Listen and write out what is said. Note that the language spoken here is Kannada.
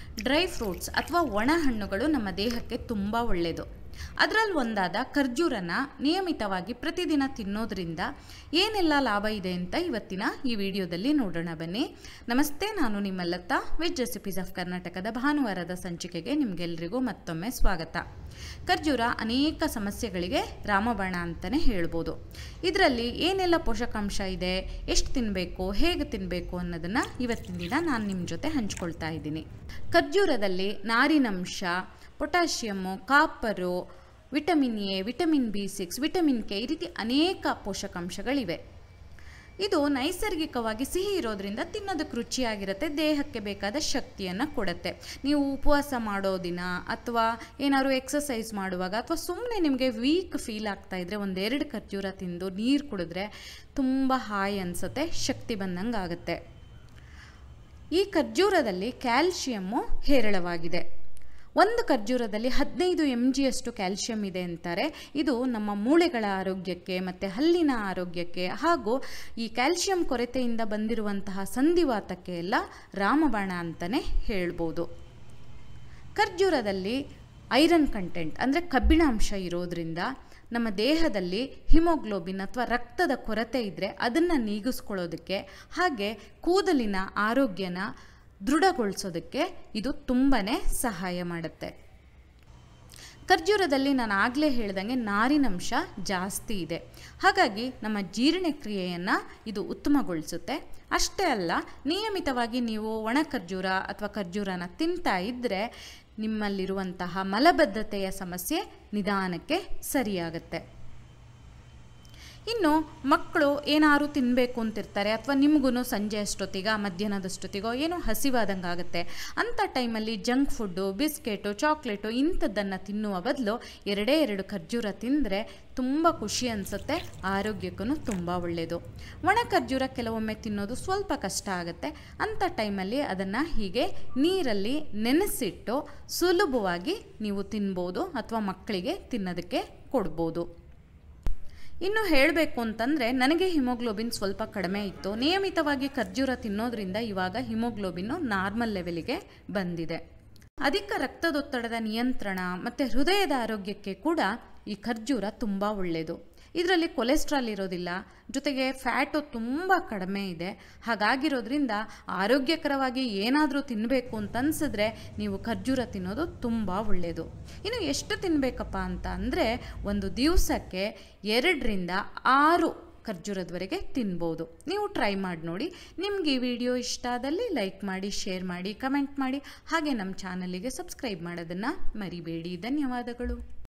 ಡ್ರೈ ಫ್ರೂಟ್ಸ್ ಅಥವಾ ಒಣ ಹಣ್ಣುಗಳು ನಮ್ಮ ದೇಹಕ್ಕೆ ತುಂಬ ಒಳ್ಳೆಯದು ಅದರಲ್ಲಿ ಒಂದಾದ ಖರ್ಜೂರನ ನಿಯಮಿತವಾಗಿ ಪ್ರತಿದಿನ ತಿನ್ನೋದ್ರಿಂದ ಏನೆಲ್ಲ ಲಾಭ ಇದೆ ಅಂತ ಇವತ್ತಿನ ಈ ವಿಡಿಯೋದಲ್ಲಿ ನೋಡೋಣ ಬನ್ನಿ ನಮಸ್ತೆ ನಾನು ನಿಮ್ಮ ಲತಾ ವೆಜ್ ರೆಸಿಪೀಸ್ ಆಫ್ ಕರ್ನಾಟಕದ ಭಾನುವಾರದ ಸಂಚಿಕೆಗೆ ನಿಮಗೆಲ್ಲರಿಗೂ ಮತ್ತೊಮ್ಮೆ ಸ್ವಾಗತ ಖರ್ಜೂರ ಅನೇಕ ಸಮಸ್ಯೆಗಳಿಗೆ ರಾಮಬಾಣ ಅಂತಲೇ ಹೇಳ್ಬೋದು ಇದರಲ್ಲಿ ಏನೆಲ್ಲ ಪೋಷಕಾಂಶ ಇದೆ ಎಷ್ಟು ತಿನ್ನಬೇಕು ಹೇಗೆ ತಿನ್ನಬೇಕು ಅನ್ನೋದನ್ನು ಇವತ್ತಿನ ದಿನ ನಾನು ನಿಮ್ಮ ಜೊತೆ ಹಂಚ್ಕೊಳ್ತಾ ಇದ್ದೀನಿ ಖರ್ಜೂರದಲ್ಲಿ ನಾರಿನಂಶ potassium copper vitamin A vitamin B six vitamin K ಈ ರೀತಿ ಅನೇಕ ಪೋಷಕಾಂಶಗಳಿವೆ ಇದು ನೈಸರ್ಗಿಕವಾಗಿ ಸಿಹಿ ಇರೋದ್ರಿಂದ ತಿನ್ನೋದಕ್ಕೆ ರುಚಿಯಾಗಿರುತ್ತೆ ದೇಹಕ್ಕೆ ಬೇಕಾದ ಶಕ್ತಿಯನ್ನು ಕೊಡುತ್ತೆ ನೀವು ಉಪವಾಸ ಮಾಡೋ ದಿನ ಅಥವಾ ಏನಾದ್ರು ಎಕ್ಸಸೈಸ್ ಮಾಡುವಾಗ ಅಥವಾ ಸುಮ್ಮನೆ ನಿಮಗೆ ವೀಕ್ ಫೀಲ್ ಆಗ್ತಾ ಇದ್ದರೆ ಒಂದೆರಡು ಖರ್ಜೂರ ತಿಂದು ನೀರು ಕುಡಿದ್ರೆ ತುಂಬ ಹಾಯ್ ಅನಿಸುತ್ತೆ ಶಕ್ತಿ ಬಂದಂಗೆ ಆಗುತ್ತೆ ಈ ಖರ್ಜೂರದಲ್ಲಿ ಕ್ಯಾಲ್ಶಿಯಮ್ಮು ಹೇರಳವಾಗಿದೆ ಒಂದು ಖರ್ಜೂರದಲ್ಲಿ ಹದಿನೈದು ಎಮ್ ಜಿಯಷ್ಟು ಕ್ಯಾಲ್ಶಿಯಂ ಇದೆ ಅಂತಾರೆ ಇದು ನಮ್ಮ ಮೂಳೆಗಳ ಆರೋಗ್ಯಕ್ಕೆ ಮತ್ತು ಹಲ್ಲಿನ ಆರೋಗ್ಯಕ್ಕೆ ಹಾಗೂ ಈ ಕ್ಯಾಲ್ಶಿಯಂ ಕೊರತೆಯಿಂದ ಬಂದಿರುವಂತಹ ಸಂಧಿವಾತಕ್ಕೆ ಎಲ್ಲ ರಾಮಬಾಣ ಅಂತಲೇ ಹೇಳ್ಬೋದು ಖರ್ಜೂರದಲ್ಲಿ ಐರನ್ ಕಂಟೆಂಟ್ ಅಂದರೆ ಕಬ್ಬಿಣಾಂಶ ಇರೋದ್ರಿಂದ ನಮ್ಮ ದೇಹದಲ್ಲಿ ಹಿಮೋಗ್ಲೋಬಿನ್ ಅಥವಾ ರಕ್ತದ ಕೊರತೆ ಇದ್ದರೆ ಅದನ್ನು ನೀಗಿಸ್ಕೊಳ್ಳೋದಕ್ಕೆ ಹಾಗೆ ಕೂದಲಿನ ಆರೋಗ್ಯನ ದೃಢಗೊಳಿಸೋದಕ್ಕೆ ಇದು ತುಂಬಾ ಸಹಾಯ ಮಾಡುತ್ತೆ ಖರ್ಜೂರದಲ್ಲಿ ನಾನು ಆಗಲೇ ಹೇಳ್ದಂಗೆ ನಾರಿನಂಶ ಜಾಸ್ತಿ ಇದೆ ಹಾಗಾಗಿ ನಮ್ಮ ಜೀರ್ಣಕ್ರಿಯೆಯನ್ನು ಇದು ಉತ್ತಮಗೊಳಿಸುತ್ತೆ ಅಷ್ಟೇ ಅಲ್ಲ ನಿಯಮಿತವಾಗಿ ನೀವು ಒಣ ಖರ್ಜೂರ ಅಥವಾ ಖರ್ಜೂರನ ತಿಂತಾ ಇದ್ದರೆ ನಿಮ್ಮಲ್ಲಿರುವಂತಹ ಮಲಬದ್ಧತೆಯ ಸಮಸ್ಯೆ ನಿಧಾನಕ್ಕೆ ಸರಿಯಾಗುತ್ತೆ ಇನ್ನು ಮಕ್ಕಳು ಏನಾದ್ರು ತಿನ್ನಬೇಕು ಅಂತಿರ್ತಾರೆ ಅಥವಾ ನಿಮಗೂ ಸಂಜೆ ಅಷ್ಟೊತ್ತಿಗ ಮಧ್ಯಾಹ್ನದಷ್ಟೊತ್ತಿಗೋ ಏನೋ ಹಸಿವಾದಂಗೆ ಆಗುತ್ತೆ ಅಂಥ ಟೈಮಲ್ಲಿ ಜಂಕ್ ಫುಡ್ಡು ಬಿಸ್ಕೆಟು ಚಾಕ್ಲೇಟು ಇಂಥದ್ದನ್ನು ತಿನ್ನುವ ಬದಲು ಎರಡೇ ಎರಡು ಖರ್ಜೂರ ತಿಂದರೆ ತುಂಬ ಖುಷಿ ಅನಿಸುತ್ತೆ ಆರೋಗ್ಯಕ್ಕೂ ತುಂಬ ಒಳ್ಳೆಯದು ಒಣ ಖರ್ಜೂರ ಕೆಲವೊಮ್ಮೆ ತಿನ್ನೋದು ಸ್ವಲ್ಪ ಕಷ್ಟ ಆಗುತ್ತೆ ಅಂಥ ಟೈಮಲ್ಲಿ ಅದನ್ನು ಹೀಗೆ ನೀರಲ್ಲಿ ನೆನೆಸಿಟ್ಟು ಸುಲಭವಾಗಿ ನೀವು ತಿನ್ಬೋದು ಅಥವಾ ಮಕ್ಕಳಿಗೆ ತಿನ್ನೋದಕ್ಕೆ ಕೊಡ್ಬೋದು ಇನ್ನು ಹೇಳಬೇಕು ಅಂತಂದರೆ ನನಗೆ ಹಿಮೋಗ್ಲೋಬಿನ್ ಸ್ವಲ್ಪ ಕಡಿಮೆ ಇತ್ತು ನಿಯಮಿತವಾಗಿ ಖರ್ಜೂರ ತಿನ್ನೋದ್ರಿಂದ ಇವಾಗ ಹಿಮೋಗ್ಲೋಬಿನ್ನು ನಾರ್ಮಲ್ ಲೆವೆಲಿಗೆ ಬಂದಿದೆ ಅಧಿಕ ರಕ್ತದೊತ್ತಡದ ನಿಯಂತ್ರಣ ಮತ್ತು ಹೃದಯದ ಆರೋಗ್ಯಕ್ಕೆ ಕೂಡ ಈ ಖರ್ಜೂರ ತುಂಬ ಒಳ್ಳೆಯದು ಇದರಲ್ಲಿ ಕೊಲೆಸ್ಟ್ರಾಲ್ ಇರೋದಿಲ್ಲ ಜೊತೆಗೆ ಫ್ಯಾಟು ತುಂಬ ಕಡಿಮೆ ಇದೆ ಹಾಗಾಗಿರೋದ್ರಿಂದ ಆರೋಗ್ಯಕರವಾಗಿ ಏನಾದರೂ ತಿನ್ನಬೇಕು ಅಂತ ಅನಿಸಿದ್ರೆ ನೀವು ಖರ್ಜೂರ ತಿನ್ನೋದು ತುಂಬ ಒಳ್ಳೆಯದು ಇನ್ನು ಎಷ್ಟು ತಿನ್ನಬೇಕಪ್ಪ ಅಂತ ಅಂದರೆ ಒಂದು ದಿವಸಕ್ಕೆ ಎರಡರಿಂದ ಆರು ಖರ್ಜೂರದವರೆಗೆ ತಿನ್ಬೋದು ನೀವು ಟ್ರೈ ಮಾಡಿ ನೋಡಿ ನಿಮ್ಗೆ ಈ ವಿಡಿಯೋ ಇಷ್ಟ ಆದಲ್ಲಿ ಲೈಕ್ ಮಾಡಿ ಶೇರ್ ಮಾಡಿ ಕಮೆಂಟ್ ಮಾಡಿ ಹಾಗೆ ನಮ್ಮ ಚಾನಲಿಗೆ ಸಬ್ಸ್ಕ್ರೈಬ್ ಮಾಡೋದನ್ನು ಮರಿಬೇಡಿ ಧನ್ಯವಾದಗಳು